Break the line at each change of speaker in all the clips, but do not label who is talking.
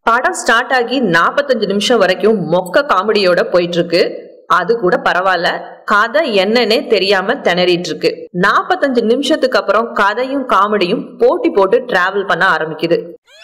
படம் ஸ்டார்ட் ஆகி நாற்பத்தஞ்சு நிமிஷம் வரைக்கும் மொக்க காமெடியோட போயிட்டு இருக்கு அது கூட பரவாயில்ல கதை என்னன்னே தெரியாம திணறிட்டு இருக்கு நாற்பத்தஞ்சு நிமிஷத்துக்கு அப்புறம் கதையும் காமெடியும் போட்டி போட்டு டிராவல் பண்ண ஆரம்பிக்குது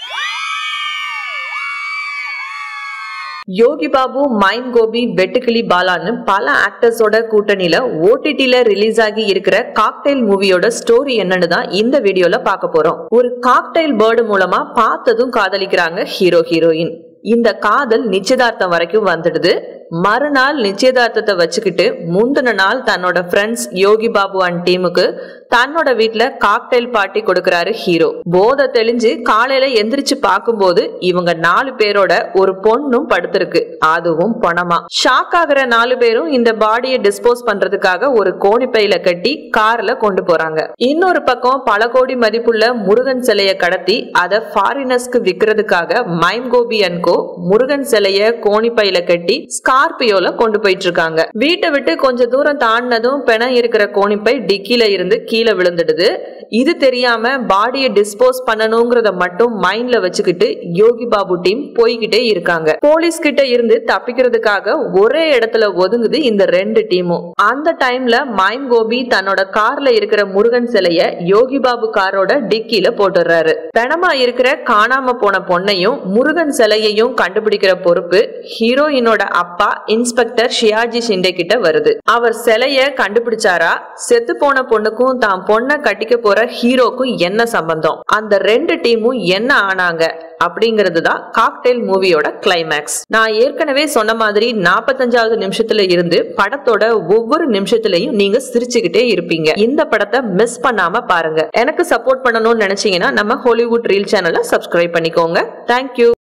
யோகி பாபு மைம் கோபி வெட்டுக்கிளி பாலான்னு பல ஆக்டர்ஸோட கூட்டணியில ஓடிடில ரிலீஸ் ஆகி இருக்கிற காக்டைல் மூவியோட ஸ்டோரி என்னன்னு தான் இந்த வீடியோல பார்க்க போறோம் ஒரு காக்டைல் பேர்டு மூலமா பார்த்ததும் காதலிக்கிறாங்க ஹீரோ ஹீரோயின் இந்த காதல் நிச்சயதார்த்தம் வரைக்கும் வந்துடுது மறுநாள் நிச்சயதார்த்தத்தை வச்சுக்கிட்டு முந்தின நாள் தன்னோட ஃப்ரெண்ட்ஸ் யோகி பாபு அண்ட் டீமுக்கு தன்னோட வீட்ல காக்டைல் பார்ட்டி கொடுக்கறாரு ஹீரோ போதை தெளிஞ்சு காலையில எந்திரிச்சு பார்க்கும்போது இவங்க நாலு பேரோட ஒரு பொண்ணும் படுத்திருக்கு அதுவும் பணமா ஷாக் ஆகுற நாலு பேரும் இந்த பாடியை டிஸ்போஸ் பண்றதுக்காக ஒரு கோணிப்பையில கட்டி கார்ல கொண்டு போறாங்க இன்னொரு பக்கம் பல கோடி மதிப்புள்ள முருகன் சிலைய கடத்தி அதை ஃபாரினர்ஸ்க்கு விற்கிறதுக்காக Mime Gopi and co Murugan சிலைய கோணிப்பையில கட்டி ஸ்கார்பியோல கொண்டு போயிட்டு இருக்காங்க வீட்டை விட்டு கொஞ்ச தூரம் தாண்டினதும் பிணம் இருக்கிற கோணிப்பை டிக்கில இருந்து கீழே விழுந்துடுது இது தெரியாம பாடியை டிஸ்போஸ் பண்ணணுங்கிறத மட்டும் மைண்ட்ல வச்சுக்கிட்டு யோகி பாபு டீம் போய்கிட்டே இருக்காங்க போலீஸ் கிட்ட இருந்து தப்பிக்கிறதுக்காக ஒரே இடத்துல ஒதுங்குது இந்த ரெண்டு டீமும் அந்த டைம்ல மைம் கோபி தன்னோட கார்ல இருக்கிற முருகன் சிலைய யோகி பாபு காரோட டிக்கில போட்டுடுறாரு பிணமா இருக்கிற காணாம போன பொண்ணையும் முருகன் சிலையையும் கண்டுபிடிக்கிற பொறுப்பு ஹீரோயினோட அப்பா இன்ஸ்பெக்டர் ஷியாஜி ஷிண்டே கிட்ட வருது அவர் சிலைய கண்டுபிடிச்சாரா செத்து போன பொண்ணுக்கும் தான் பொண்ணை கட்டிக்க போற ஹீரோக்கும் என்ன சம்பந்தம் அந்த ரெண்டு டீமும் என்ன ஆனாங்க அப்படிங்கிறது தான் காக்டெயில் மூவியோட கிளைமேக்ஸ் நான் ஏற்கனவே சொன்ன மாதிரி நாற்பத்தஞ்சாவது நிமிஷத்துல இருந்து படத்தோட ஒவ்வொரு நிமிஷத்துலயும் நீங்க சிரிச்சுக்கிட்டே இருப்பீங்க இந்த படத்தை மிஸ் பண்ணாம பாருங்க எனக்கு சப்போர்ட் பண்ணணும்னு நினைச்சீங்கன்னா நம்ம ஹாலிவுட் ரீல் சேனலை சப்ஸ்கிரைப் பண்ணிக்கோங்க தேங்க்யூ